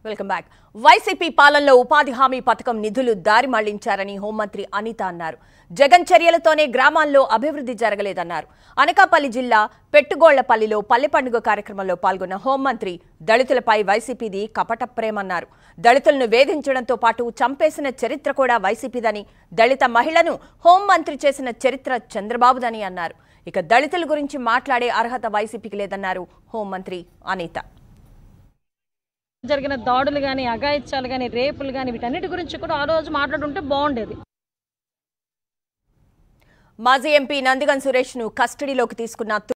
welcome back YCP పాలనలో ఉపాధి హామీ పథకం నిధులు దారి మళ్లించారని హోంమంత్రి అనిత అన్నారు జగన్ చర్యలతోనే గ్రామాల్లో అభివృద్ధి జరగలేదన్నారు అనకాపల్లి జిల్లా పెట్టుగోళ్లపల్లిలో పల్లె పండుగ కార్యక్రమంలో పాల్గొన్న హోంమంత్రి దళితులపై వైసీపీది కపట ప్రేమన్నారు దళితులను వేధించడంతో పాటు చంపేసిన చరిత్ర కూడా వైసీపీదని దళిత మహిళను హోంమంత్రి చేసిన చరిత్ర చంద్రబాబుదని అన్నారు ఇక దళితుల గురించి మాట్లాడే అర్హత వైసీపీకి లేదన్నారు హోంమంత్రి అనిత జరిగిన దాడులు కానీ అఘాయిత్యాలు కానీ రేపులు కానీ వీటన్నిటి గురించి కూడా ఆ రోజు మాట్లాడుంటే బాగుండేది మాజీ ఎంపీ నందిగం సురేష్ ను కస్టడీలోకి తీసుకున్న